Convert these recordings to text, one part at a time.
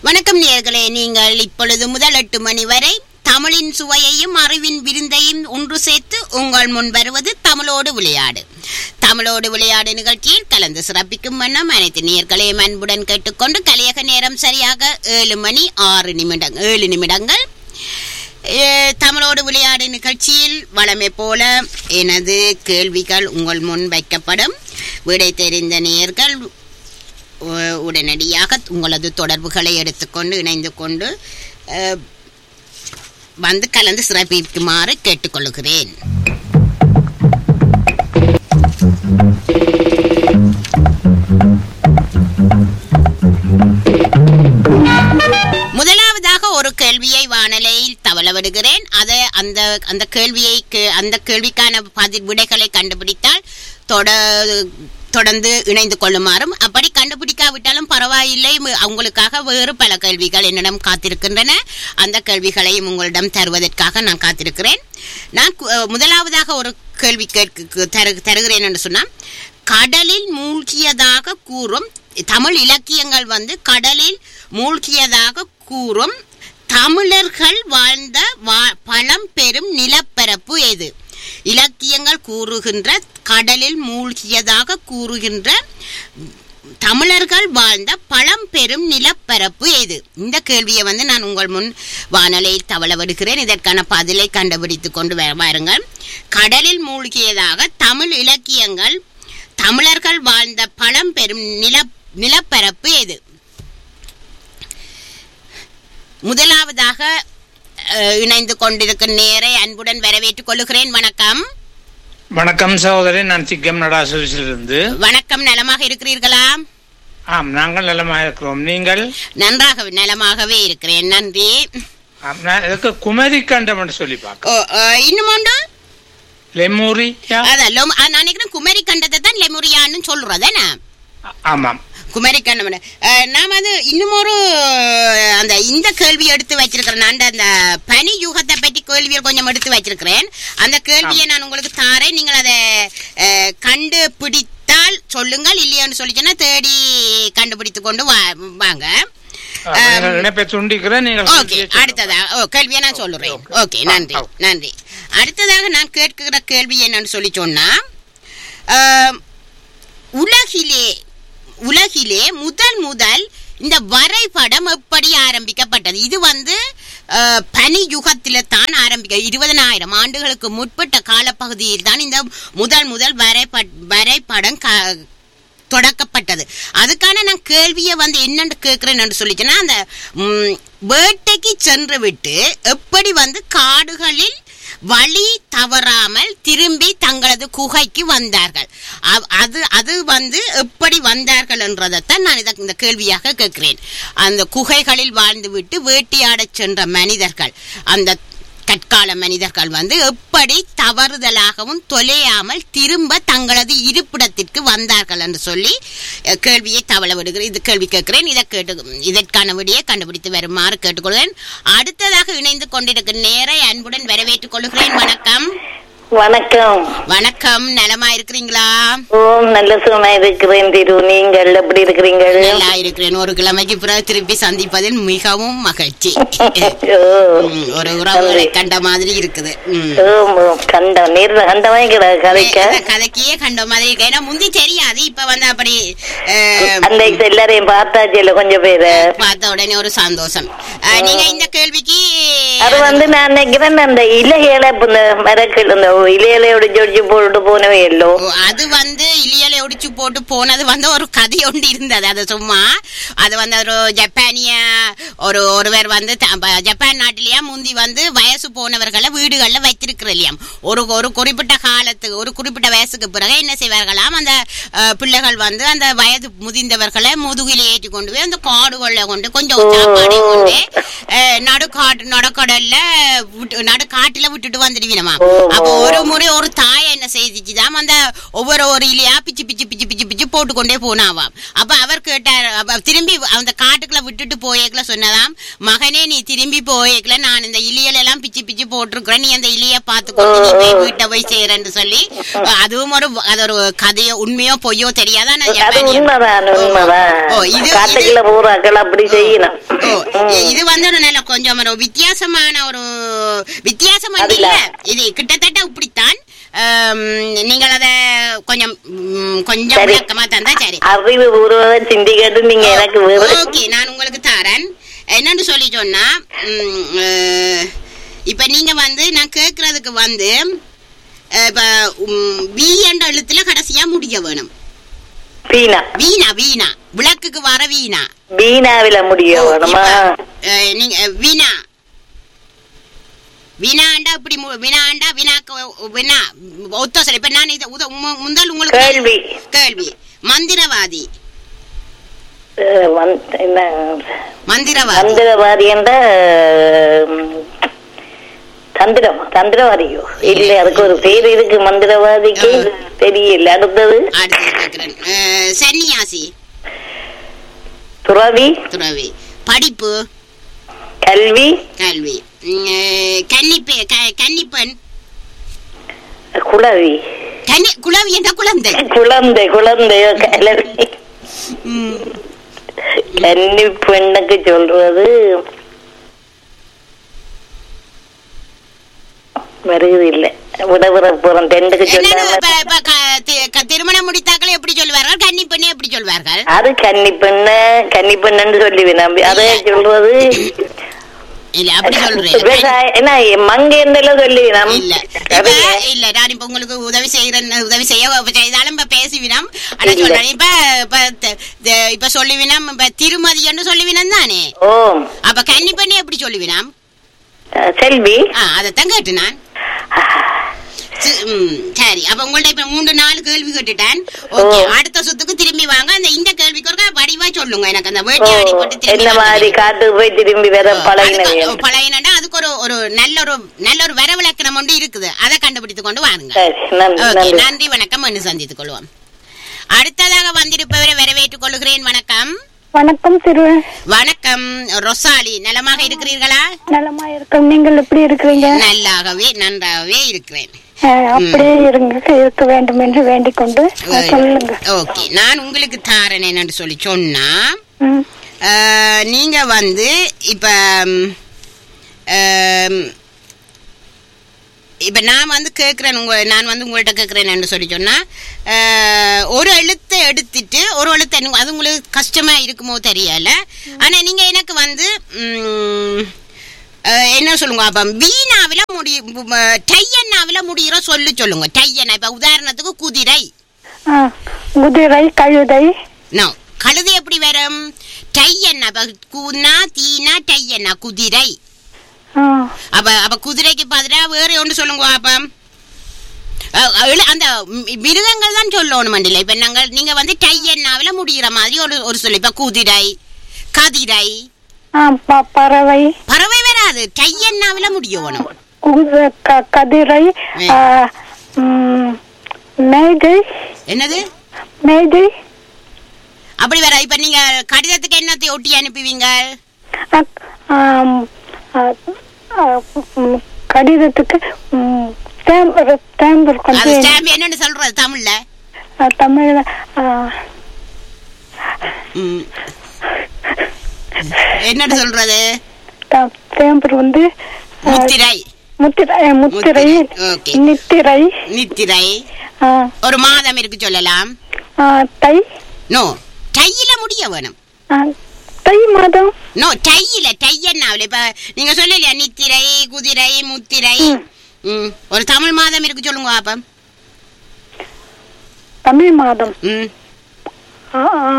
வணக்கம் நேயர்களே நீங்கள் இப்பொழுது முதல் எட்டு மணி வரை தமிழின் சுவையையும் அறிவின் விருந்தையும் ஒன்று சேர்த்து உங்கள் முன் வருவது தமிழோடு விளையாடு தமிழோடு விளையாடு நிகழ்ச்சியில் கலந்து சிறப்பிக்கும் வண்ணம் அனைத்து நேயர்களையும் அன்புடன் கேட்டுக்கொண்டு கலியக நேரம் சரியாக ஏழு மணி ஆறு நிமிடம் ஏழு நிமிடங்கள் ஏ, தமிழோடு விளையாடு நிகழ்ச்சியில் வளமை போல எனது கேள்விகள் உங்கள் முன் வைக்கப்படும் விடை தெரிந்த நேயர்கள் உ- உடனடியாக உங்களது தொடர்புகளை எடுத்துக்கொண்டு இணைந்து கொண்டு அஹ், வந்து கலந்து சிறப்பிக்குமாறு கேட்டுக்கொள்கிறேன் முதலாவதாக ஒரு கேள்வியை வானலையில் தவள விடுகிறேன் அதை அந்த அந்த கேள்வியை கே- அந்த கேள்விக்கான பதில் விடைகளை கண்டுபிடித்தால் தொட தொடர்ந்து இணைந்து கொள்ளுமாறும் அப்படி கண்டுபிடிக்காவிட்டாலும் பரவாயில்லை மு- அவங்களுக்காக வேறு பல கேள்விகள் என்னிடம் காத்திருக்கின்றன அந்த கேள்விகளையும் உங்களிடம் தருவதற்காக நான் காத்திருக்கிறேன் நான் கு- அஹ், முதலாவதாக ஒரு கேள்வி கேட்க தரு தருகிறேன் என்று சொன்னால் கடலில் மூழ்கியதாக கூறும் தமிழ் இலக்கியங்கள் வந்து கடலில் மூழ்கியதாக கூறும் தமிழர்கள் வாழ்ந்த வா- பழம்பெரும் நிலப்பரப்பு எது இலக்கியங்கள் கூறுகின்ற கடலில் மூழ்கியதாக கூறுகின்ற தமிழர்கள் வாழ்ந்த பழம்பெரும் நிலப்பரப்பு எது இந்த கேள்வியை வந்து நான் உங்கள் முன் வானலையில் தவள விடுகிறேன் இதற்கான பதிலை கண்டுபிடித்துக் கொண்டு வ- வாருங்கள் கடலில் மூழ்கியதாக தமிழ் இலக்கியங்கள் தமிழர்கள் வாழ்ந்த பழம்பெரும் நில நிலப்பரப்பு எது முதலாவதாக அஹ், இணைந்து கொண்டிருக்கும் நேரை அன்புடன் வரவேற்றுக் கொள்ளுகிறேன் வணக்கம் வணக்கம் சகோதரி நான் சிக்கம் நடாசுவிலிருந்து வணக்கம் நலமாக இருக்கிறீர்களா ஆம் நாங்கள் நலமாக இருக்கிறோம் நீங்கள் நன்றாக நலமாகவே இருக்கிறேன் நன்றி ஆம், நான் இதுக்கு குமரி கண்டம் என்று சொல்லி பார்க்க ஓ, அஹ், இன்னும் ஒன்று லெமூரி யா? அதான் லொம்- அஹ், நான் நினைக்கிறேன் குமரி கண்டத்தை தான் லெமுரியான்னு சொல்றதானே ஆ- ஆமாம் குமரி கண்டம் நாம் அது இன்னும் ஒரு அஹ், அந்த இந்த கேள்வி எடுத்து வச்சிருக்கிறேன் நான் அந்த பனி யுகத்தை பற்றி கேள்வியை கொஞ்சம் எடுத்து வச்சிருக்கிறேன் அந்த கேள்வியை நான் உங்களுக்கு தாரேன் நீங்கள் அதை அஹ், கண்டுபிடித்தால் சொல்லுங்கள் இல்லையான்னு சொல்லிச்சுன்னா தேடி கண்டுபிடித்து கொண்டு வா- வாங்க ஆ, நீங்கள் இணைப்பை துண்டிக்கிறேன் நீங்கள் ஓகே கேள்வியை சொல்லுங்கள். அடுத்ததா ஓ கேள்வியை நான் சொல்லுறேன் ஓகே. ஓகே ஆ, நன்றி ஆ. நன்றி அடுத்ததாக நான் கேட்கிற கேள்வி என்னன்னு சொல்லி சொன்னா ஆம், உலகிலே உலகிலே முதல் முதல் இந்த வரைபடம் எப்படி ஆரம்பிக்கப்பட்டது இது வந்து அஹ், பனி யுகத்தில தான் ஆரம்பிக்க இருபதனாயிரம் ஆண்டுகளுக்கு முற்பட்ட காலப்பகுதியில் தான் இந்த முதல் முதல் வரைபட் வரைபடம் க- தொடக்கப்பட்டது அதுக்கான நான் கேள்வியை வந்து என்னன்னு கேட்கிறேன்னு சொல்லிச்சேன்னா அந்த ம், வேட்டைக்கு சென்று விட்டு எப்படி வந்து காடுகளில் வழி தவறாமல் திரும்பி தங்களது குகைக்கு வந்தார்கள் அவ்- அது அது வந்து எப்படி வந்தார்கள் என்றதைத்தான் நான் இத- இந்த கேள்வியாக கேட்கிறேன் அந்த குகைகளில் வாழ்ந்துவிட்டு வேட்டையாடச் சென்ற மனிதர்கள் அந்த கற்கால மனிதர்கள் வந்து எப்படி தவறுதலாகவும் தொலையாமல் திரும்ப தங்களது இருப்பிடத்திற்கு வந்தார்கள் என்று சொல்லி அஹ், கேள்வியை தவள விடுகிறேன் இது கேள்வி கேட்கிறேன் இதை கேட்டு இதற்கான விடையை கண்டுபிடித்து வருமாறு கேட்டுக்கொள்கிறேன் அடுத்ததாக இணைந்து கொண்டிருக்கும் நேரை அன்புடன் வரவேற்றுக் கொள்கிறேன் வணக்கம் வணக்கம் வணக்கம் நலமா இருக்கிறீங்களா ஓம் நல்ல சுகமா இருக்கிறேன் திரு நீங்கள் எப்படி இருக்கிறீங்க நல்லா இருக்கிறேன் ஒரு கிழமைக்கு பிறகு திருப்பி சந்திப்பதில் மிகவும் மகிழ்ச்சி ஓ, ம், ஒரு உறவுகளை கண்ட மாதிரி இருக்குது ம் ஓம், ஓம். கண்டம் நேர்ல கண்டமே கிடையாது கதைக்க அந்த கதைக்கையே கண்ட மாதிரி இருக்கு ஏன்னா முந்தி தெரியாது இப்ப வந்து அப்படி அஹ், அந்த எல்லாரையும் பார்த்தாச்சு இல்ல கொஞ்சம் பேரு பார்த்த உடனே ஒரு சந்தோஷம் அஹ், நீங்க இந்த கேள்விக்கு அது வந்து நான் நினைக்கிறேன் அந்த இலைகளை இப்ப இந்த மரக்கள் இந்த இலைகளை ஒடிச்சு ஒடிச்சு போட்டு போனவே இல்லோ ஓ, அது வந்து இலியலை ஒடிச்சு போட்டு போனது வந்து ஒரு கதை ஒன்று இருந்தது அது சும்மா அது வந்து ஒரு ஜப்பானிய ஒரு ஒருவர் வந்து த- ப- ஜப்பான் நாட்டிலேயே முந்தி வந்து வயசு போனவர்களை வீடுகளில் வைத்திருக்கிற இல்லையாம் ஒரு ஒரு குறிப்பிட்ட காலத்துக்கு ஒரு குறிப்பிட்ட வயசுக்கு பிறகு என்ன செய்வார்களாம் அந்த அஹ், பிள்ளைகள் வந்து அந்த வயது முதிர்ந்தவர்களை முதுகில ஏற்றி கொண்டு போய் அந்த காடுகளில் கொண்டு கொஞ்சம் சாப்பாடு கொண்டு அஹ், நடுக்காட்டு நடுக்கடல்ல விட்டு நடுக்காட்டுல விட்டுட்டு வந்துடுவீனமா அப்போ ஒரு முறை ஒரு தாய் என்ன செய்துச்சுதாம் அந்த ஒவ்வொரு ஒரு இலையா பிச்சு பிச்சு பிச்சு பிச்சு பிச்சு போட்டுக்கொண்டே போனாவாம் அப்ப அவர் கேட்டார் அப்ப திரும்பி அந்த காட்டுக்குள்ள விட்டுட்டு போயேக்கல சொன்னதாம் மகனே நீ திரும்பி போயேக்கல நான் இந்த இலியல் எல்லாம் பிச்சு பிச்சு போட்டிருக்கிறேன் நீ அந்த இலிய பார்த்துக்கொண்டு நீ போய் வீட்டை போய் செய்யறேன்னு சொல்லி அதுவும் ஒரு அது ஒரு கதையோ உண்மையோ பொய்யோ தெரியாதா நான் அது ஜப்பானியன். உண்மைதான் உண்மைதான் ஓ, இது- இது- காட்டுக்குள்ள போறாக்கள் அப்படி செய்யணும் ஓ, இ- இது வந்து ஒரு நல்ல கொஞ்சம் ஒரு வித்தியாசமான ஒரு வித்தியாசம் அது இல்ல இல்ல. இது கிட்டத்தட்ட இப்படித்தான் ஆம், நீங்கள் அத கொஞ்சம் ம், கொஞ்சம் சரி. விளக்கமா தந்தா சரி அறிவு பூர்வம் சிந்திக்கிட்டு நீங்க எனக்கு வேறு ஓகே நான் உங்களுக்கு தரேன் என்னன்னு சொல்லி சொன்னா ம், அஹ், இப்ப நீங்க வந்து நான் கேக்குறதுக்கு வந்து அஹ், இப்ப ம், வி என்ற எழுத்துல கடைசியா முடிய வேணும் பீனா வீணா வீணா விளக்குக்கு வர வீணா பீனாவில முடிய வேணுமா இப்ப, அஹ், நீங்க அஹ், வீணா வினாண்டா இப்படி மு- வினாண்டா வினாக்கு வினா ஒத்த சொல்ல இப்ப நான் இத உத- மு- முதல் உங்களுக்கு கேள்வி கேள்வி மந்திரவாதி அஹ் வந்து- என்ன மந்திரவாதி தந்திரவாதி என்ற உம், தந்திரம் தந்திரவாதியோ இல்ல அதுக்கு ஒரு பேர் இருக்கு மந்திரவாதிக்கு தெரியல அடுத்தது அடுத்து கேக்குறேன் அஹ், சன்னியாசி துறவி துறவி படிப்பு கல்வி கல்வி உம், அஹ், கன்னிப்பெ க- கன்னிப்பெண் குளவி கன்னி குளவி என்ற குழந்தை குழந்தை குழந்தையோ கலவி உம், கன்னி பெண்ணுக்கு சொல்றது வருது இல்ல விடவிட போறோம் தெண்டுக்கு என்னன்னு சொல்லாம இப்ப- இப்ப க- தி- க- திருமணம் முடித்தாக்களை எப்படி சொல்வார்கள் கன்னிப்பெண்ணை எப்படி சொல்வார்கள் அது கன்னி பெண்ணு கன்னி பெண்ணுன்னு சொல்லி நம்பி அதை சொல்றது இல்ல அப்படி சொல்றேன் விவசாய என்ன மங்கேந்தல சொல்லி நம் இல்ல இப்ப இல்ல நான் இப்ப உங்களுக்கு உதவி செய்யறேன் உதவி செய்ய இப்ப செய்தாலும் இப்ப பேசுவினம் ஆனா இல்ல. சொல்றேன் இப்ப இப்ப த- த- இப்ப சொல்லுவினம் இப்ப திருமதி என்று சொல்லுவினம் தானே ஓ அப்ப கன்னி பண்ணி எப்படி சொல்லுவினம் அஹ், செல்வி ஆ அதைத்தான் கேட்டு நான் சி- ம், சரி அப்ப உங்கள்ட்ட இப்ப மூன்று நாலு கேள்வி கேட்டுட்டேன் ஓகே ஓ. அடுத்த சுத்துக்கு திரும்பி வாங்க அந்த இந்த கேள்விக்கு ஒரு வடிவா சொல்லுங்க எனக்கு அந்த ஓ வேட்டி ஆடி போட்டு திரும்பி என்ன மாதிரி வந்தது. காட்டுக்கு போய் திரும்பி வர பழகினது அதுக்கு பழையனடா அதுக்கு ஒரு ஒரு நல்ல ஒரு நல்ல ஒரு வரவிலக்கணம் ஒன்று இருக்குது அதை கண்டுபிடித்து கொண்டு வாருங்க சரி நன்றி ஓகே நன்றி நன்றி வணக்கம் என்று சந்தித்துக் கொள்வோம் அடுத்ததாக வந்திருப்பவரை வரவேற்றுக் கொள்கிறேன் வணக்கம் வணக்கம் திரு வணக்கம் ரொசாலி நலமாக இருக்கிறீர்களா நலமா இருக்கும் நீங்கள் எப்படி இருக்கிறீங்க நல்லாகவே நன்றாகவே இருக்கிறேன் அஹ், அப்படியே இருங்க இருக்க வேண்டும் என்று வேண்டிக் கொண்டு அஹ், சொல்லுங்க ஓகே நான் உங்களுக்கு தாரேன் என்னன்னு சொல்லி சொன்னா ம், அஹ், நீங்க வந்து இப்ப ம், அம், இப்ப நான் வந்து கேக்குறேன் உங்க நான் வந்து உங்கள்ட்ட கேக்குறேன் சொல்லி சொன்னா அஹ், ஒரு எழுத்தை எடுத்துட்டு ஒரு எழுத்தை எனக்கு- அது உங்களுக்கு கஷ்டமா இருக்குமோ தெரியல ஆனா நீங்க எனக்கு வந்து ம், அஹ், என்ன சொல்லுங்க அப்ப வீணாவில முடி டையன்னாவில முடிகிற சொல்லு சொல்லுங்க டையன்னா இப்ப உதாரணத்துக்கு குதிரை அஹ், குதிரை கழுதை நோ கழுதை எப்படி வரும் டையன்னா இப்ப கூனா தீனா டையன்னா குதிரை அஹ், அப்ப அப்ப குதிரைக்கு பதிலா வேற ஒன்று சொல்லுங்க அப்ப அஹ், எழு- அந்த மி- மிருகங்கள் தான் சொல்லணும் மண்டில இப்ப நாங்கள் நீங்க வந்து டையன்னாவில முடிகிற மாதிரி ஒரு ஒரு சொல்லு இப்ப குதிரை கதிரை அஹ், ப- பறவை பறவை வராது டையன்னாவில முடியணும் குதிரை, க- கதிரை ம். அஹ், ம், மேதை என்னது மேதை அப்படி வர இப்ப நீங்க கடிதத்துக்கு என்னத்தை ஒட்டி அனுப்புவீங்க அஹ், ஆம், அஹ், அஹ், ம், கடிதத்துக்கு ம், ஸ்டாம்பர் ஸ்டாம்பர் அது கொஞ்சம் ஸ்டாம்ப் என்னன்னு சொல்றது தமிழ்ல அஹ், தமிழ்ல அஹ், ம். என்னன்னு சொல்றது த- ஸ்டாம்பர் வந்து அஹ், முத்திரை முத்திரை முத்திரை ஓகே. நித்திரை நித்திரை ஆ, ஒரு மாதம் இருக்கு சொல்லலாம் ஆ, தை நோ டையில முடிய வேணும் ஆ, தை மாதம் நோ டையில டையன்னாவில இப்ப நீங்க சொல்லலையா நித்திரை குதிரை முத்திரை ம் ஒரு தமிழ் மாதம் இருக்கு சொல்லுங்க அப்ப தமிழ் மாதம் ம் ஆ, ஆ,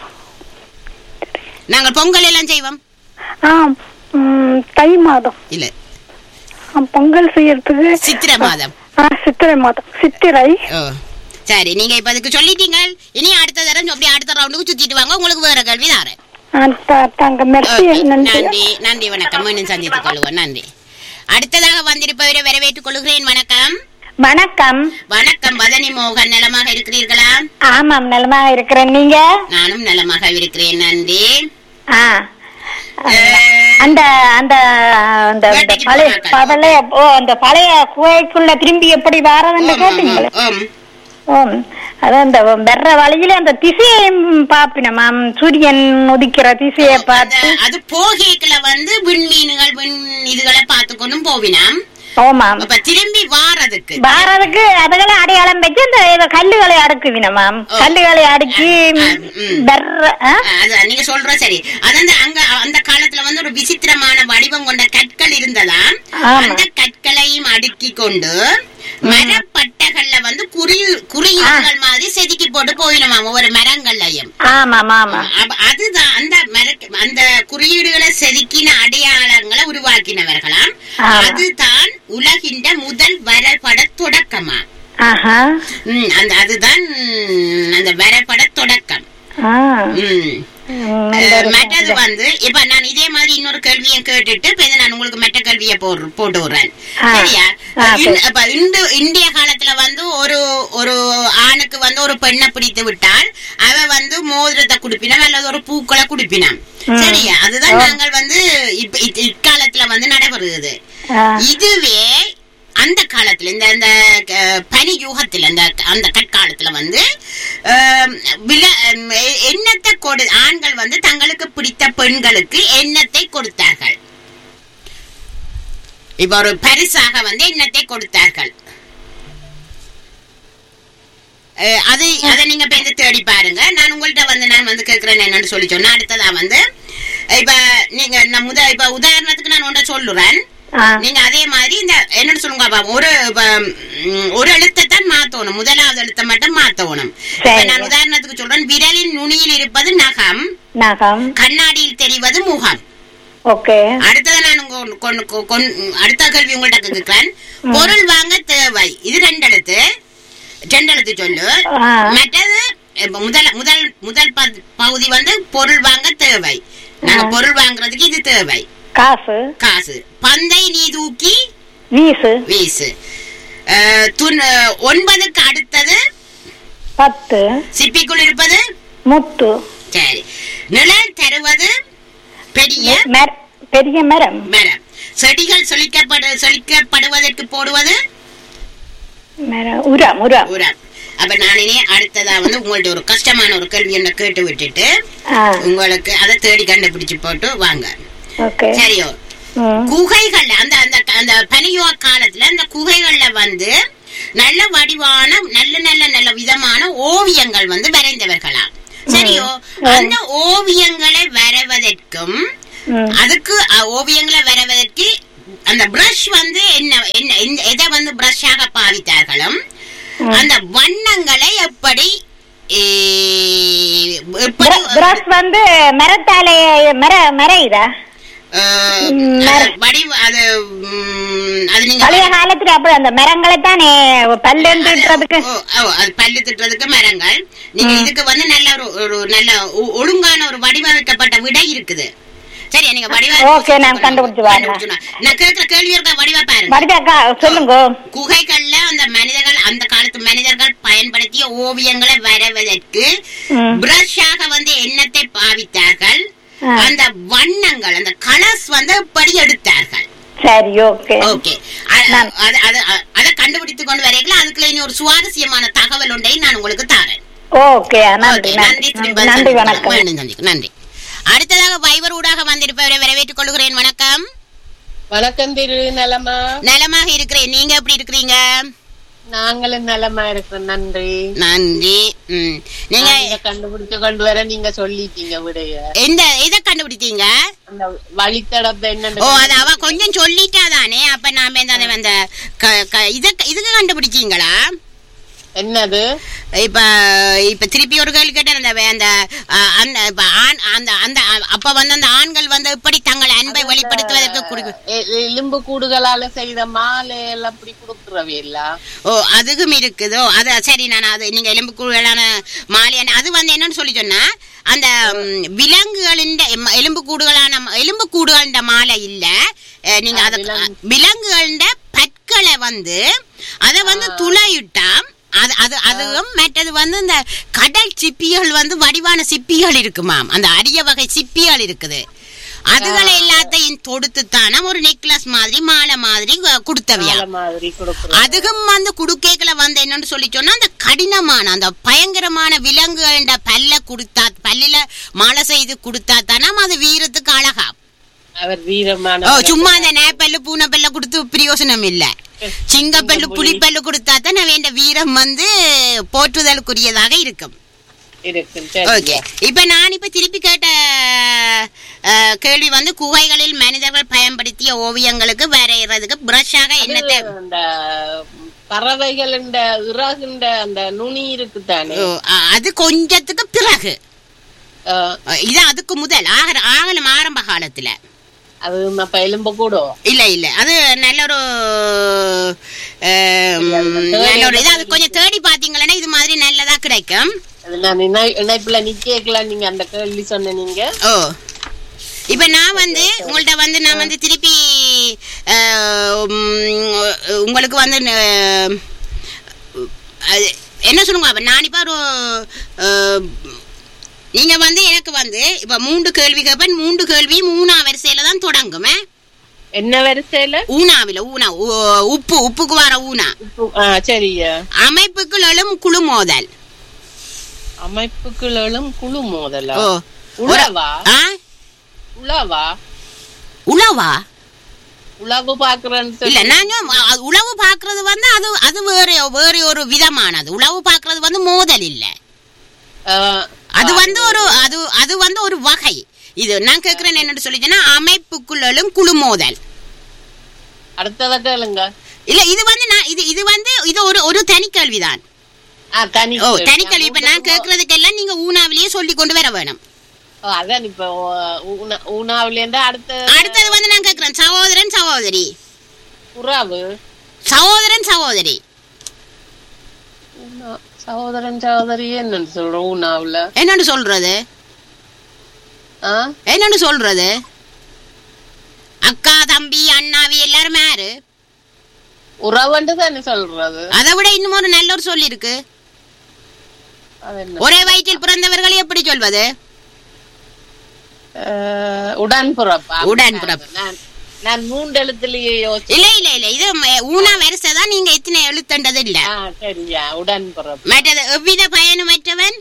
நாங்கள் பொங்கல் எல்லாம் செய்வோம் ஆ, ம், தை மாதம் இல்ல ஆ, பொங்கல் செய்யறதுக்கு சித்திரை மாதம் ஆ, சித்திரை மாதம் சித்திரை ஓ சரி நீங்க இப்ப அதுக்கு சொல்லிட்டீங்க இனி அடுத்த தரம் அப்படி அடுத்த ரவுண்டுக்கு சுத்திட்டு வாங்க உங்களுக்கு வேற கேள்வி தாரேன் ஆ, த- தாங்க மெர்சி ஓகே, நன்றி நன்றி நன்றி வணக்கம் மீண்டும் சந்தித்துக் கொள்வோம் நன்றி அடுத்ததாக வந்திருப்பவரை வரவேற்றுக் கொள்கிறேன் வணக்கம் வணக்கம் வணக்கம் வதனி மோகன் நலமாக இருக்கிறீர்களா ஆமாம் நலமா இருக்கிறேன் நீங்க நானும் நலமாக இருக்கிறேன் நன்றி ஆ அந்த அந்த அந்த அந்த வேட்டைக்கு பழைய போனார்கள். பழைய ஓ அந்த பழைய குகைக்குள்ள திரும்பி எப்படி வாரதுன்னு ஓம், கேட்டீங்களே ஓம், ஓம். ஓம் அது அந்த வர்ற வழியில அந்த திசையையும் பாப்பினமாம் சூரியன் உதிக்கிற திசையை பார்த்து அது- அது போகேக்குல வந்து விண்மீன்கள் விண் இதுகளை பார்த்து கொண்டும் போவினாம் ஓமாம் அப்ப திரும்பி வாரதுக்கு வாரதுக்கு அதுகளை அடையாளம் வச்சு அந்த ஏதோ கல்லுகளை அடுக்குவினமாம் ஓ. கல்லுகளை அடுக்கி ஆ, ம். வர்ற ஆ? அது நீங்க சொல்ற சரி அது அந்த அங்க அந்த காலத்துல வந்து ஒரு விசித்திரமான வடிவம் கொண்ட கற்கள் இருந்ததாம் ஆமா. அந்த கற்களையும் அடுக்கி கொண்டு மரப்பட்டைகள்ல வந்து குறி குறியீடுகள் மாதிரி செதுக்கி போட்டு போயிடுமாம் ஒவ்வொரு மரங்கள்லயும் ஆமாம் ஆமாம் அப்ப அதுதான் அந்த மர அந்த குறியீடுகளை செதுக்கின அடையாளங்களை உருவாக்கினவர்களாம் ஆமா. அதுதான் உலகின் முதல் வரைபட தொடக்கமா ஆஹா ம், அந்த அதுதான் ம், அந்த வரைபட தொடக்கம் ஆ ம். ம், அஹ், நல்ல மற்றது விஷயம். வந்து இப்ப நான் இதே மாதிரி இன்னொரு கேள்வியை கேட்டுட்டு இப்ப இது நான் உங்களுக்கு மற்ற கேள்வியை போடு போட்டு விடுறேன் ஆ. சரியா ஆ, இந்த- சரி. அப்ப இந்த இந்திய காலத்துல வந்து ஒரு ஒரு ஆணுக்கு வந்து ஒரு பெண்ணை பிடித்து விட்டால் அவ வந்து மோதிரத்தை குடுப்பினம் அல்லது ஒரு பூக்களை குடுப்பினம் ம். சரியா அதுதான் ஆ. நாங்கள் வந்து இப்ப இத்- இக்காலத்துல வந்து நடைபெறுகிறது ஆ. இதுவே அந்த காலத்துல இந்த இந்த அஹ், பனி யூகத்துல அந்த அந்த கற்காலத்துல வந்து அஹ், வில- அஹ், எண்ணத்தை கொடு ஆண்கள் வந்து தங்களுக்கு பிடித்த பெண்களுக்கு எண்ணத்தை கொடுத்தார்கள் இப்ப ஒரு பரிசாக வந்து எண்ணத்தை கொடுத்தார்கள் அஹ், அது அதை நீங்க போய் இந்த தேடி பாருங்க நான் உங்கள்ட்ட வந்து நான் வந்து கேட்கிறேன் என்னன்னு சொல்லி சொன்னா அடுத்ததா வந்து இப்ப நீங்க நான் முத இப்ப உதாரணத்துக்கு நான் ஒன்றை சொல்லுறேன் ஆ. நீங்க அதே மாதிரி இந்த என்னன்னு சொல்லுங்க பாப்போம். ஒரு இப்ப, ம், ஒரு எழுத்தை தான் மாத்தணும் முதலாவது எழுத்தை மட்டும் மாத்தணும் இப்ப சரி. நான் உதாரணத்துக்கு சொல்றேன் விரலின் நுனியில் இருப்பது நகம் நகம் கண்ணாடியில் தெரிவது முகம் ஓகே அடுத்தது நான் உங்க கொண்டு- கொண்டு- கொ- கொண்டு- அடுத்த கேள்வி உங்கள்ட்ட கேட்கிறேன் பொருள் வாங்க தேவை இது ரெண்டு எழுத்து ரெண்டு எழுத்து சொல்லு ஆ. மற்றது இப்ப முதல் முதல் முதல் ப- பகுதி வந்து பொருள் வாங்க தேவை நாங்க ஆ. பொருள் வாங்குறதுக்கு இது தேவை காசு காசு பந்தை நீ தூக்கி வீசு வீசு அஹ், துண்- ஒன்பதுக்கு அடுத்தது பத்து சிப்பிக்குள் இருப்பது முத்து சரி நிழல் தருவது பெரிய மர- பெரிய மரம் மரம் செடிகள் சொலிக்கப்படு சொலிக்கப்படுவதற்கு போடுவது மரம் உரம் உரம் உரம் அப்ப நானே அடுத்ததா வந்து உங்கள்ட்ட ஒரு கஷ்டமான ஒரு கேள்வி என்ன கேட்டு விட்டுட்டு ஆ உங்களுக்கு அதை தேடி கண்டுபிடிச்சு போட்டு வாங்க ஓகே சரியோ ம் குகைகள்ல அந்த அந்த அந்த பனியோ காலத்துல அந்த குகைகள்ல வந்து நல்ல வடிவான நல்ல நல்ல நல்ல விதமான ஓவியங்கள் வந்து வரைந்தவர்களாம் சரியோ அந்த ஓவியங்களை வரைவதற்கும் ம் அதுக்கு அ, ஓவியங்களை வரைவதற்கு அந்த பிரஷ் வந்து என்ன என்ன இந்த- எதை வந்து பிரஷாக பாவித்தார்களும் அந்த வண்ணங்களை எப்படி ஏ, எப்படி பிரஷ் வந்து மரத்தாலே மர மர இதா அஹ், ம், அது வடிவ அது ம், அது நீங்க பழைய காலத்துல அப்படி அந்த மரங்களை தானே பல்லுன்றதுக்கு ஓ, ஓ, அது பல்லு திட்டுறதுக்கு மரங்கள் நீங்க இதுக்கு வந்து நல்ல ஒரு ஒரு நல்ல ஒ- ஒழுங்கான ஒரு வடிவமைக்கப்பட்ட விடை இருக்குது சரியா நீங்க வடிவா Okay, நான் கண்டுபிடிச்சு வரேன். கண்டுபிடிச்சு நான் நான் கேட்கிற கேள்வி இருக்க வடிவா பாருங்க மடிதாக்கா சொல்லுங்க குகைகள்ல அந்த மனிதர்கள் அந்த காலத்து மனிதர்கள் பயன்படுத்திய ஓவியங்களை வரைவதற்கு ம். பிரஷாக வந்து எண்ணத்தை பாவித்தார்கள் ஆ. அந்த வண்ணங்கள் அந்த கலர்ஸ் வந்து எப்படி எடுத்தார்கள் சரி ஓகே ஓகே நான்- அதை கண்டுபிடித்து கொண்டு வரீங்களா அதுக்குள்ள இனி ஒரு சுவாரஸ்யமான தகவல் ஒன்றை நான் உங்களுக்கு தாரேன் ஓகே நன்றி ஓகே, நன்றி திரும்ப நன்றி சந்திக்கலாம். வணக்கம் மீண்டும் சந்திக்கலாம். நன்றி அடுத்ததாக வைவர் ஊடாக வந்திருப்பவரை வரவேற்றுக் கொள்கிறேன் வணக்கம் வணக்கம் திரு நலமா நலமாக இருக்கிறேன் நீங்க எப்படி இருக்கிறீங்க நாங்களும் நலமா இருக்கிறோம் நன்றி நன்றி ம். நீங்க நான் இதை கண்டுபிடிச்சு கொண்டு வர நீங்க சொல்லிட்டீங்க விடைய எந்த இதை கண்டுபிடித்தீங்க அந்த வழித்தடத்தை ஓ என்னன்னு அது அவ கொஞ்சம் சொல்லிட்டா தானே அப்ப நாம இந்த அந்த- அந்த க- க- இத இதுக்கு கண்டுபிடிச்சீங்களா என்னது இப்ப இப்ப திருப்பி ஒரு கேள்வி கேட்டேன் அந்த வே- அந்த அ, அந்த இப்ப ஆண் அந்த அந்த அ- அப்ப வந்து அந்த ஆண்கள் வந்து எப்படி தங்கள் அன்பை வெளிப்படுத்துவதற்கு குடி- எ- எலும்பு கூடுகளால செய்த மாலை எல்லாம் அப்படி கொடுக்குறவே இல்ல ஓ அதுக்கும் இருக்குதோ அது சரி நான் அது நீங்க எலும்பு கூடுகளான மாலையான அது வந்து என்னன்னு சொல்லி சொன்னா அந்த ம், விலங்குகளின் எலும்பு கூடுகளான எலும்பு கூடுகளின் மாலை இல்ல அஹ், நீங்க ஆ, அது விலங்கு. விலங்குகளின் பற்களை வந்து அத வந்து துளையிட்டா அது அது அதுவும் மற்றது வந்து இந்த கடல் சிப்பிகள் வந்து வடிவான சிப்பிகள் இருக்குமாம் அந்த அரிய வகை சிப்பிகள் இருக்குது அதுகளை எல்லாத்தையும் தொடுத்து தானே ஒரு நெக்லஸ் மாதிரி மாலை மாதிரி கு- கொடுத்தவையா மாலை மாதிரி கொடுக்குறோம் அதுக்கும் வந்து குடுக்கைகளை வந்து என்னன்னு சொல்லி சொன்னா அந்த கடினமான அந்த பயங்கரமான விலங்குகள பல்ல கொடுத்தா பல்லில மாலை செய்து கொடுத்தா தானே அது வீரத்துக்கு அழகா அவர் வீரமான ஓ சும்மா அந்த நேப்பல்லு பூனைப்பல்ல கொடுத்து பிரயோசனம் இல்ல சிங்கப்பல்லு புலிப்பல்லு கொடுத்தா தான் வேண்ட வீரம் வந்து போற்றுதலுக்குரியதாக இருக்கும் இருக்கு ஓகே இப்ப நான் இப்ப திருப்பி கேட்ட அஹ், கேள்வி வந்து குகைகளில் மனிதர்கள் பயன்படுத்திய ஓவியங்களுக்கு வரைகிறதுக்கு பிரஷாக என்ன தேவை அந்த பறவைகள் இறகுண்ட அந்த நுனி இருக்குதானே ஓ, அ- அது கொஞ்சத்துக்கு பிறகு அஹ், அஹ், இது அதுக்கு முதல் ஆகர ஆகலம் ஆரம்ப காலத்துல அது அப்ப எலும்ப கூடும் இல்ல இல்ல அது நல்ல ஒரு அஹ், நல்ல ஒரு இது அது கொஞ்சம் தேடி பாத்தீங்களன்னா இது மாதிரி நல்லதா கிடைக்கும் அது நான் இணை- இணைப்புல நிக்கலாம் நீங்க அந்த கேள்வி சொன்ன நீங்க ஓ இப்ப நான் வந்து உங்கள்ட்ட வந்து நான் வந்து திருப்பி அஹ், உம், உங்களுக்கு வந்து அஹ், அது என்ன சொல்லுங்க அப்ப நான் இப்ப ஒரு அஹ், நீங்க வந்து எனக்கு வந்து இப்ப மூன்று கேள்வி கேட்பேன் மூன்று கேள்வி மூணா வரிசையில தான் தொடங்குமே என்ன வரிசையில ஊனாவில ஊனா உ- உப்பு உப்புக்கு வர ஊனா இப்போ- ஆ, சரியா அமைப்புக்குள் எழும் குழு மோதல் அமைப்புகளும் குழு மோதலா ஓ உழவா ஆ உழவா உழவா உழவு பாக்குறேன்னு இல்ல சொல்லி நாங்க அ- உழவு பாக்குறது வந்து அது அது வேற வேற ஒரு விதமானது உழவு பாக்குறது வந்து மோதல் இல்ல ஆ, அது வந்து ஒரு அது அது வந்து ஒரு வகை இது நான் கேக்குறேன் என்னன்னு சொல்லிச்சேன்னா அமைப்புக்குள்ளும் குழு மோதல் அடுத்தத கேளுங்க இல்ல இது வந்து நான் இது இது வந்து இது ஒரு ஒரு தனி கேள்விதான் ஆ, தனி ஓ கேள்வி. தனி கேள்வி இப்ப நான் கேக்குறதுக்கெல்லாம் நீங்க ஊனாவிலேயே சொல்லி கொண்டு வர வேணும் ஓ, அதான் இப்ப ஊனாவில இருந்து அடுத்த அடுத்தது வந்து நான் கேக்குறேன் சகோதரன் சகோதரி உறவு சகோதரன் சகோதரி ஊனா- சகோதரன் சகோதரி என்னன்னு சொல்றோம் ஊனாவுல என்னன்னு சொல்றது ஆ என்னன்னு சொல்றது அக்கா தம்பி அண்ணாவி எல்லாரும் யாரு உறவுன்னு தானே சொல்றது அதை விட இன்னும் ஒரு நல்ல ஒரு சொல்லி இருக்கு அது என்ன ஒரே வயிற்றில் பிறந்தவர்களை எப்படி சொல்வது அஹ், உடன்பிறப்பா உடன்பிறப்பு. நான் நான் மூன்று எழுத்துலயே யோசிச்சு இல்ல இல்ல இல்ல இது ம- ஊனா வரிசை தான் நீங்க எத்தனை எழுத்தண்டது இல்ல ஆ சரியா உடன்பிறப்பு மற்றது எவ்வித பயனுமற்றவன்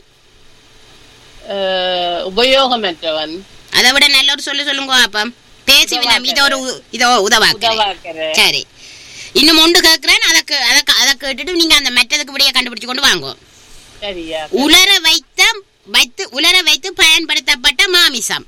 அஹ், உபயோகமற்றவன் அதை விட நல்ல ஒரு சொல்லு சொல்லுங்க அப்பம் பேசி வினம் இதோ ஒரு உ- இதோ உதவாக்கிறேன் உதவாக்கிற சரி இன்னும் ஒன்று கேட்கிறேன் அதை கே- அதை கே- அதை கேட்டுட்டு நீங்க அந்த மெட்டதுக்கு விடைய கண்டுபிடிச்சு கொண்டு வாங்க சரியா உலர வைத்த வைத்து உலர வைத்து பயன்படுத்தப்பட்ட மாமிசம்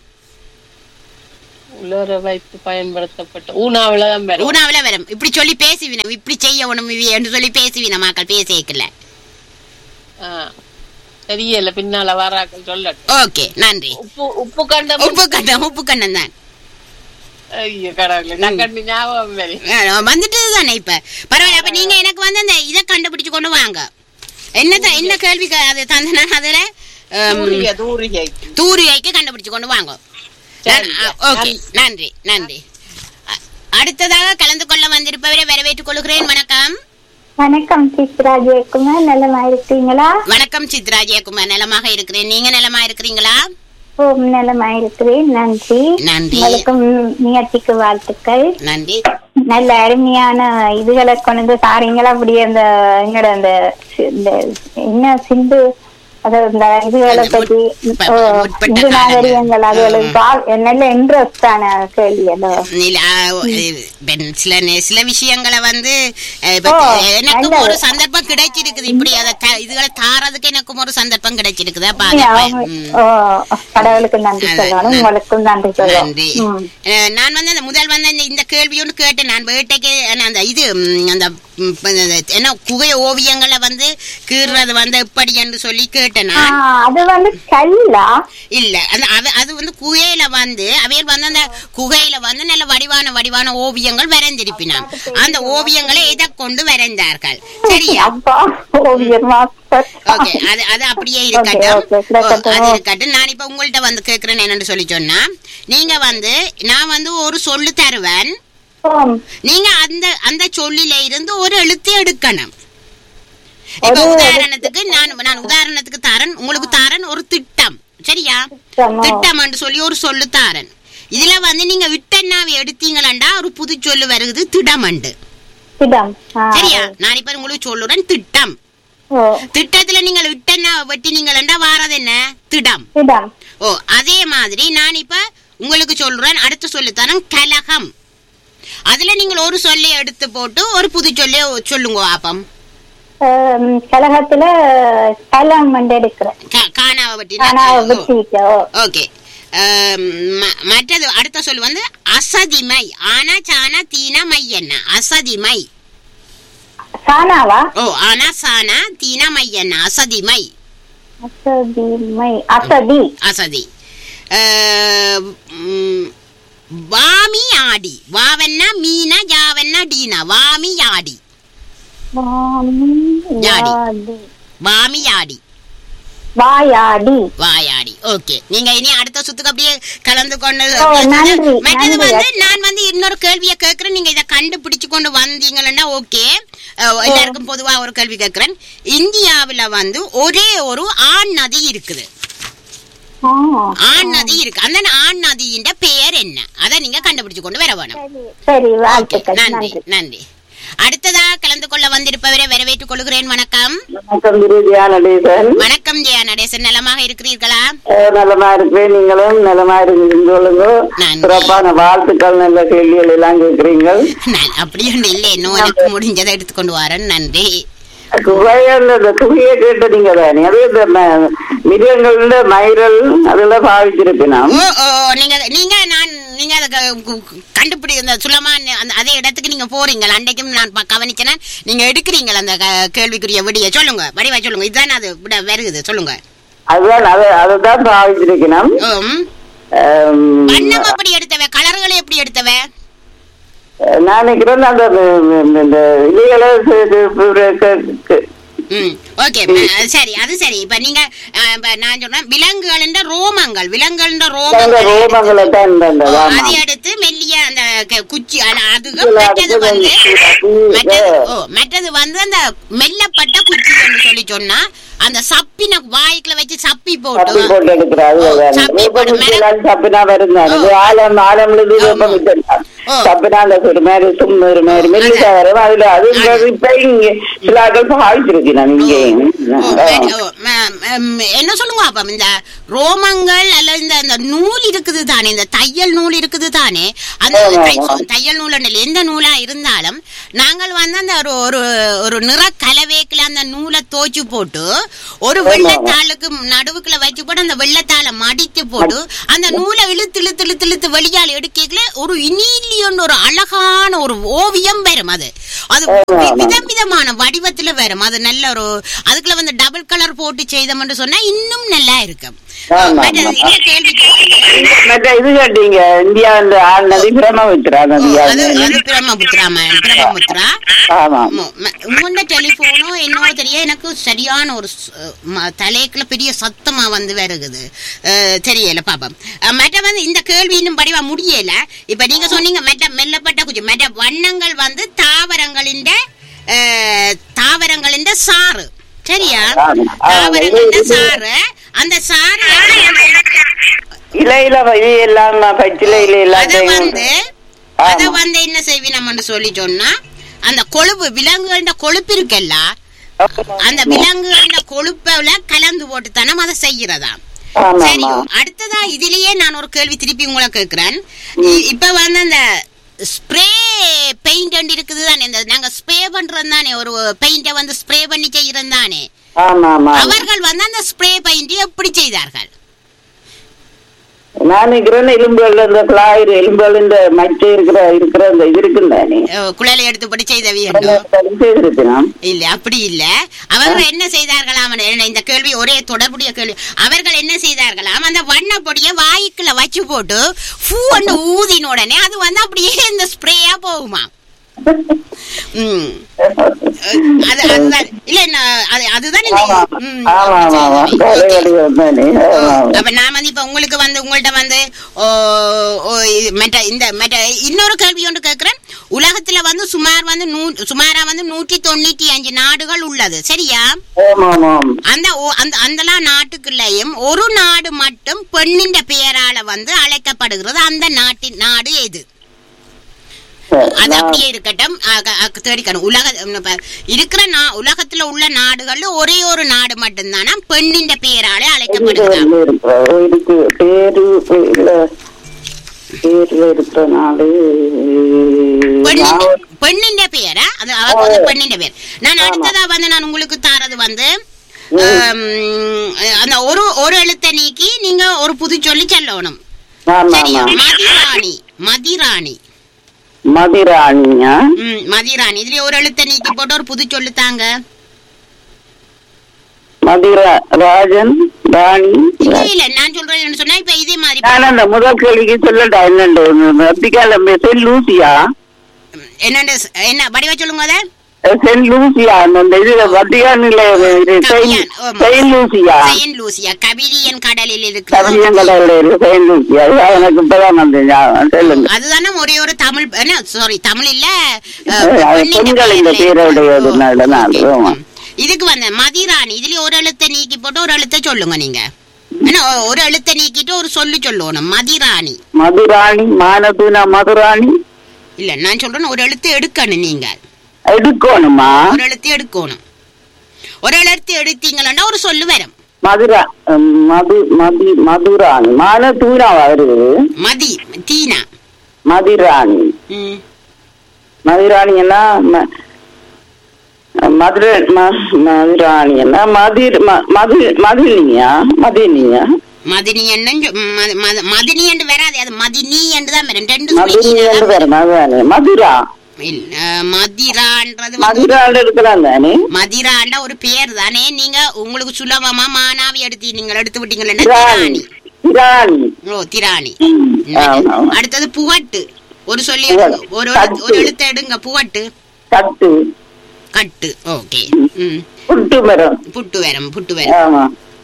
உலர வைத்து பயன்படுத்தப்பட்ட ஊனாவிலதான் வரும் ஊனாவில வரும் இப்படி சொல்லி பேசுவினம் இப்படி செய்ய உணவு என்று சொல்லி பேசுவின மக்கள் பேசிக்கல ஆ, தெரியல பின்னால வராக்கள் சொல்லட்டும் ஓகே நன்றி உப்பு உப்பு கண்டம் உப்பு கண்டம் உப்பு கண்டம் தான் ஐயோ கடவுளே நான் கண்டு ஞாபகம் வரி அஹ் வந்துட்டு தானே இப்ப பரவாயில்ல அப்ப நீங்க எனக்கு வந்து அந்த இதை கண்டுபிடிச்சு கொண்டு வாங்க என்ன என்ன கேள்வி க- அது தந்தனா அதுல அம், தூரிய தூரிகை தூரிகைக்கு கண்டுபிடிச்சு கொண்டு வாங்க சரி. ஓகே நன்றி நன்றி அ- அடுத்ததாக கலந்து கொள்ள வந்திருப்பவரை வரவேற்றுக் கொள்கிறேன் வணக்கம் வணக்கம் சித்ரா ஜெயக்குமார் நலமா இருக்கீங்களா வணக்கம் சித்ரா ஜெயக்குமார் நலமாக இருக்கிறேன் நீங்க நலமா இருக்கிறீங்களா ஓம் நலமா இருக்கிறேன் நன்றி நன்றி உங்களுக்கும் நிகழ்ச்சிக்கு வாழ்த்துக்கள் நன்றி நல்ல அருமையான இதுகளை கொண்டு வந்து தாரீங்களா அப்படி அந்த எங்கட அந்த சி- இந்த என்ன சிந்து அது இந்த இதுகளை அந்த பத்தி முற்ப- ஓ, முற்பட்ட இந்து நாகரிகங்கள் அதுகளுக்கு ம். பா- நல்ல இன்ட்ரெஸ்டான கேள்வி அது இல்ல, ஆ, இது, பெண் சில நே- சில விஷயங்களை வந்து அஹ், இப்ப ஓ, எனக்கும் நல்லது. ஒரு சந்தர்ப்பம் கிடைச்சிருக்குது இப்படி அதை த- இதுகளை தாரதுக்கு எனக்கும் ஒரு சந்தர்ப்பம் கிடைச்சிருக்குது அப்ப அதை அவங்க- பய- ம். ஓ, கடவுளுக்கு நன்றி அது- சொல்லணும் நன்றி. உங்களுக்கும் நன்றி சொல்லணும் நன்றி ம். அஹ், நான் வந்து அந்த முதல் வந்து இந்த- இந்த கேள்வி ஒன்று கேட்டேன் நான் வேட்டைக்கு அஹ், அந்த இது ம், அந்த ம், இப்ப இந்த என்ன குகை ஓவியங்களை வந்து கீறுறது வந்து எப்படி என்று சொல்லி கேட்டேன் ஆ, நான் அது வந்து கல்லா இல்ல அந்த அவ- அது வந்து குகையில வந்து அவையர் வந்து அந்த குகையில வந்து நல்ல வடிவான வடிவான ஓவியங்கள் வரைந்திருப்பினான் அந்த ஓவியங்களை எதை கொண்டு வரைந்தார்கள் சரியா அப்பா ஓவியர் மாஸ்டர் ஓகே அது அது அப்படியே இருக்கட்டும் Okay, okay, ஓ, இருக்கட்டும். அது இருக்கட்டும் நான் இப்ப உங்கள்ட்ட வந்து கேக்குறேன் என்னன்னு சொல்லி சொன்னா நீங்க வந்து நான் வந்து ஒரு சொல்லு தருவேன் ஓம் நீங்க அந்த அந்த சொல்லில இருந்து ஒரு எழுத்து எடுக்கணும் இப்ப ஒரு உதாரணத்துக்கு நான் நான் உதாரணத்துக்கு தாரன் உங்களுக்கு தாரன் ஒரு திட்டம் சரியா திட்டம், ஆ. திட்டம் என்று சொல்லி ஒரு சொல்லு தாரன் இதுல வந்து நீங்க விட்டன்னாவை எடுத்தீங்களா ஒரு புது சொல்லு வருது திடமண்டு திடம் ஆ, சரியா நான் இப்ப உங்களுக்கு சொல்லுறேன் திட்டம் ஓ திட்டத்துல நீங்கள் விட்டன்னா வெட்டினீங்களா வாரது என்ன திடம் திடம் ஓ அதே மாதிரி நான் இப்ப உங்களுக்கு சொல்றேன் அடுத்து சொல்லித்தரேன் கலகம் அதுல நீங்கள் ஒரு சொல்லை எடுத்து போட்டு ஒரு புது சொல்லை சொல்லுங்க ஆப்பம் ஆம், கலகத்துல கலம் வந்து எடுக்கிறேன் கா- காணாவை ஆனா பற்றி விட்டு ஓ ஓகே மற்றது அடுத்த சொல் வந்து அசதிமை ஆனா சானா தீனா மை என்ன அசதிமை சானாவா ஓ ஆனா சானா தீனா மை என்ன அசதிமை அசதிமை அசதி அசதி அஹ், ம், வாமி ஆடி வாவன்னா மீனா ஜாவன்னா டீனா வாமி ஆடி வாமி யாடி. யாடி. வாமி ஆடி வாயாடி வாயாடி ஓகே நீங்க இனி அடுத்த சுத்துக்கு அப்படியே கலந்து கொண்டு ஓ, நன்றி, மற்றது நன்றி. வந்து நான் வந்து இன்னொரு கேள்வியை கேட்கிறேன் நீங்க இதை கண்டுபிடிச்சு கொண்டு வந்தீங்கன்னா ஓகே எல்லாருக்கும் பொதுவா ஒரு கேள்வி கேட்கிறேன் இந்தியாவுல வந்து ஒரே ஒரு ஆண் நதி இருக்குது ஆ. ஆண் நதி இருக்கு அந்த ஆண் நதியின் பெயர் என்ன அதை நீங்க கண்டுபிடிச்சு கொண்டு வர வேணும் சரி ஓகே வாழ்த்துக்கள் நன்றி நன்றி நன்றி அடுத்ததா கலந்து கொள்ள வந்திருப்பவரை வரவேற்றுக் கொள்கிறேன் வணக்கம் வணக்கம் குருஜியா நடேசன் வணக்கம் ஜெயா நடேசன் நலமாக இருக்கிறீர்களா அஹ் நலமா இருக்கிறேன் நீங்களும் நலமா இருக்குங்க நன்றி. சிறப்பான வாழ்த்துக்கள் நல்ல கேள்விகள் எல்லாம் கேட்கிறீங்க நான் அப்படி ஒண்ணு இல்லை இன்னும் எனக்கு முடிஞ்சதை எடுத்துக்கொண்டு வரேன் நன்றி குகைகள் அந்த குகையை கேட்ட நீங்க தானே அது இந்த ம- மிருகங்கள்ல மயிரல் அதெல்லாம் பாவிச்சிருப்பேன் நான் ஓ ஓ நீங்க நீங்க நான் நீங்க அதை க- கு- கு- கண்டுபிடி அந்த சுலமா அந்த அதே இடத்துக்கு நீங்க போறீங்க அன்றைக்கும் நான் ப- கவனிச்சேன் நீங்க எடுக்கிறீங்களா அந்த க- கேள்விக்குரிய விடிய சொல்லுங்க வடிவா சொல்லுங்க இதுதான் அது விட வருகுது சொல்லுங்க அதுதான் அதை அதைதான் பாவிச்சிருக்கணும் ஓம் அஹ் வண்ணம் எப்படி எடுத்தவ கலர்களை எப்படி எடுத்தவ நான் நினைக்கிறேன் அந்த இந்த- இந்த இலைகளை சு- சு- க- க- ம் ஓகே சரி அது சரி இப்ப நீங்க அஹ், இப்ப நான் சொல்றேன் விலங்குகளின் ரோமங்கள் விலங்குகளின் அந்த ரோமங்கள் ரோமங்களை தான் இந்த- இந்த ஓ, ஆமா. அதை எடுத்து மெல்லிய அந்த க- குச்சி அல- அதுக்கு இல்ல, மற்றது அதுக்கு வந்து வந்து- மற்றது ஓ மற்றது வந்து அந்த மெல்லப்பட்ட குச்சி என்று சொல்லி சொன்னா அந்த சப்பின வாய்க்குள்ள வச்சு சப்பி போட்டு சப்பி போட்டு எடுக்கிறாரு ஓ, அதான். சப்பி வேப்ப போட்டு முச்செல்லாம் சப்பினா வருந்தாரு. இது ஆலம் ஆலம்லது வேப்ப முச்செல்லாம். ஓ. சப்பினா அந்த ஒரு மாதிரி தும்மு ஒரு மாதிரி மெல்லிசா வரும். அதுல அது அது. இப்ப இங்க சில ஆட்கள் பாவிச்சிருக்கு நான் இங்கே ஓ, வெரி- ஓ, ம- ம- என்ன சொல்லுங்க அப்ப இந்த ரோமங்கள் அல்லது இந்த இந்த நூல் இருக்குது தானே இந்த தையல் நூல் இருக்குது தானே அந்த ஆமா, தை- ஆமா. தையல் நூல் இல்ல, எந்த நூலா இருந்தாலும் நாங்கள் வந்து அந்த ஒரு ஒரு ஒரு நிற கலவைக்குள்ள அந்த நூலை தோச்சு போட்டு ஒரு வெள்ளத்தாளுக்கு நடுவுக்குள்ள வச்சு போட்டு அந்த வெள்ளத்தாளை மடித்து போட்டு அந்த நூலை இழுத்து இழுத்து இழுத்து இழுத்து வெளியால் எடுக்கல ஒரு இனிலியோன்னு ஒரு அழகான ஒரு ஓவியம் வரும் அது அது வி- விதம் விதமான வடிவத்துல வரும் அது நல்ல ஒரு அதுக்குள்ள வந்து டபுள் கலர் போட்டு செய்தோம்னு சொன்னா இன்னும் நல்லா இருக்கும் ஆமா, மற்றது ஆமா. இந்த கேள்வி கேட்டீங்க. மற்ற இது கேட்டீங்க இந்தியா இந்த ஆள் நதி பிரம்மபுத்திரா நதியா அது அது பிரம்மபுத்திரா ம- பிரம்மபுத்திரா ஆமா உங்களோட டெலிபோனோ என்னவோ தெரிய எனக்கு சரியான ஒரு ஸ்- ம- தலைக்குள்ள பெரிய சத்தமா வந்து வருகுது அஹ், தெரியல பாப்போம் அஹ், மற்ற வந்து இந்த கேள்வி இன்னும் படிவா முடியல இப்ப நீங்க சொன்னீங்க மெட்ட மெல்லப்பட்ட குச்சி மற்ற வண்ணங்கள் வந்து தாவரங்களின் தாவரங்களின் சாறு சரியா ஆமா. ஆ, தாவரங்களின் இது- சாறு அந்த சாறு இலையில இது எல்லாம் பச்சில இலை அத வந்து ஆமா. அத வந்து என்ன செய்வினம்னு சொல்லி சொன்னா அந்த கொழுப்பு விலங்குகள கொழுப்பு இருக்குல்ல அந்த விலங்குகள கொழுப்புல கலந்து போட்டு தானே அதை செய்யறதா ஆமா சரி ஆமா அடுத்ததா இதுலயே நான் ஒரு கேள்வி திருப்பி உங்களை கேக்குறேன் இ- இப்ப வந்து அந்த ஸ்ப்ரே பெயிண்ட் இருக்குது தானே இந்த நாங்க ஸ்ப்ரே பண்றது தானே ஒரு பெயிண்ட வந்து ஸ்ப்ரே பண்ணி செய்யறது தானே ஆமா ஆமா அவர்கள் வந்து அந்த ஸ்ப்ரே பெயிண்ட் எப்படி செய்தார்கள் நான் நினைக்கிறேன் எலும்புகள் இந்த குழாயிரு எலும்புகள் இந்த மச்சை இருக்கிற இருக்கிற அந்த இது இருக்குந்தானே அஹ் குழலை எடுத்துப்படி செய்தவி என்று செய்திருக்கலாம் இல்ல அப்படி இல்ல அவர்கள் என்ன செய்தார்களாம் என்ன இந்த கேள்வி ஒரே தொடர்புடைய கேள்வி அவர்கள் என்ன செய்தார்களாம் அந்த வண்ண பொடிய வாய்க்குள்ள வச்சு போட்டு பூ ஒன்று ஊதின உடனே அது வந்து அப்படியே இந்த ஸ்ப்ரேயா போகுமா ம். அது அதுதான் இல்ல நான் அது அதுதான் இந்த- ஆமா ம். ஆமா ஆமா ஆமா கலை வடிவம் தானே ஆமா ஆமா. அப்ப நான் வந்து இப்ப உங்களுக்கு வந்து உங்கள்ட்ட வந்து ஓ, ஓ, இது மற்ற இந்த மற்ற இன்னொரு கேள்வி ஒன்று கேட்கிறேன் உலகத்துல வந்து சுமார் வந்து நூ சுமாரா வந்து நூற்றி தொண்ணூற்றி அஞ்சு நாடுகள் உள்ளது சரியா ஆமா ஆமாம் அந்த ஓ- அந்த அந்தலாம் நாட்டுக்குள்ளேயும் ஒரு நாடு மட்டும் பெண்ணின் பெயரால வந்து அழைக்கப்படுகிறது அந்த நாட்டின் நாடு எது அது நான் அப்படியே இருக்கட்டும் அக- அக- தேடிக்கணும் உலக ம், இப்ப இருக்கிற நா உலகத்துல உள்ள நாடுகள்ல ஒரே ஒரு நாடு மட்டும்தானா பெண்ணின் பெயராலே அழைக்கப்படுகிறதா இதுல இருக்கிற இருக்கு பேரு இல்ல பேர்ல இருக்கிற நாடு பெண்ணின் நான் பெண்ணின் பெயரா அது அவருக்கு வந்து பெண்ணின் பெயர் நான் அடுத்ததா வந்து நான் உங்களுக்கு தாரது வந்து ஆம், அந்த ஒரு ஒரு எழுத்தை நீக்கி நீங்க ஒரு புது சொல்லி சொல்லணும் ஆமா சரியா ஆமா மதிராணி மதிராணி மதிராணியா ம் மதிராணி இதுல ஒரு எழுத்தை நீக்கி போட்டு ஒரு புது சொல்லு தாங்க மதிரா ராஜன் ராணி இல்ல இல்ல நான் சொல்றேன் என்ன சொன்னா இப்ப இதே மாதிரி நான் அந்த முதல் கேள்விக்கு சொல்லட்டா என்னண்டு அத்திகால சென் லூசியா என்னண்டு என்ன வடிவ சொல்லுங்க அத சென் லூசியா அந்த இதுல வத்திகானில கவியான், ஆமா. Saint Lucia Saint Lucia Caribbean கடலில் இருக்கிறது கவியங்கடல செயின் லூசியா அது எனக்கு இப்பதான் வந்து ஞாபகம். சொல்லுங்க அதுதானே ஒரே ஒரு தமிழ் என்ன சாரி தமிழ் இல்ல அஹ், அது பெண்ணின் பெண்கள் இந்த பெயர்ல பேருடையது ஓ, நல்ல நாள் okay. ஆமா. ம். இதுக்கு வந்த மதிராணி இதுல ஒரு எழுத்தை நீக்கி போட்டு ஒரு எழுத்தை சொல்லுங்க நீங்க என்ன ஒ- ஒரு எழுத்தை நீக்கிட்டு ஒரு சொல்லு சொல்லணும் மதிராணி மதுராணி மானதுனா மதுராணி இல்ல நான் சொல்றேன் ஒரு எழுத்து எடுக்கணும் நீங்க எடுக்கணுமா ஒரு எழுத்து எடுக்கணும் ஒரு எழுத்து எடுத்தீங்கன்னா ஒரு சொல்லு வரும் மதுரா ம், மது மதி மதுராணி மானதூனா வருது மதி தீனா மதிராணி ம். மதுராணி என்ன ம- மதுரை ம- மதுராணி என்ன மதிர் ம- மது மதினியா மதினியா மதினி என்ன மதினி என்று வராது அது மதினி என்று தான் வரும் ரெண்டு மதினி சுழி என்று பேர் மதுராணி மதுரா இல்ல, அஹ், மதிரான்றது வந்து மதுராண்டு இருக்கலாம் தானே மதிராண்ட ஒரு பேர் தானே நீங்க உங்களுக்கு சுலபமா மானாவி எடுத்து நீங்க எடுத்து விட்டீங்களா திராணி திராணி திராணி ஓ திராணி ஆமா, ஆமா. அடுத்தது புகட்டு ஒரு சொல்லி புகட்டு. எடுங்க. ஒரு எழுத்து- ஒரு எழுத்து எடுங்க புகட்டு கட்டு கட்டு ஓகே ம் புட்டு மரம் புட்டு வரம் புட்டு வரம் ஆமா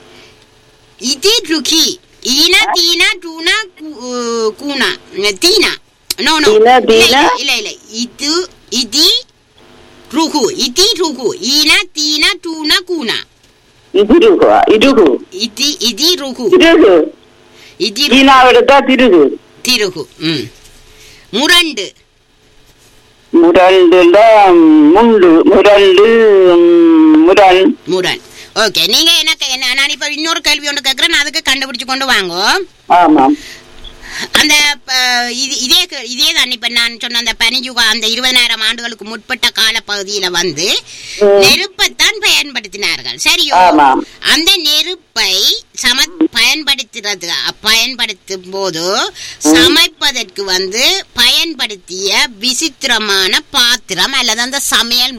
இது ருகி ஈனா தீனா டூனா கு- கூனா தீனா நோ நோ தீனா, இல்ல தீனா? இல்ல இல்ல இது இது ருகு இது ருகு ஈனா தீனா டூனா கூனா இதுருகுவா இருகு இது இது ருகு திருகு இது சீனாவிடத்தா திருகு திருகு ம் முரண்டு முரண்டுல முண்டு முரண்டு ம், முரண் முரண் ஓகே நீங்க எனக்கு என்ன நான் இப்ப இன்னொரு கேள்வி ஒன்று கேட்கறேன் நான் அதுக்கு கண்டுபிடிச்சு கொண்டு வாங்கோ ஆமாம் அந்த ப- இது இதே கே- இதே தான் இப்ப நான் சொன்ன அந்த பனியுக அந்த இருபதாயிரம் ஆண்டுகளுக்கு முற்பட்ட கால பகுதியில வந்து நெருப்பைத்தான் பயன்படுத்தினார்கள் சரியோ ஆமாம். அந்த நெருப்பை சம பயன்படுத்துறது பயன்படுத்தும் போது சமைப்பதற்கு வந்து பயன்படுத்திய விசித்திரமான பாத்திரம் அல்லது அந்த சமையல்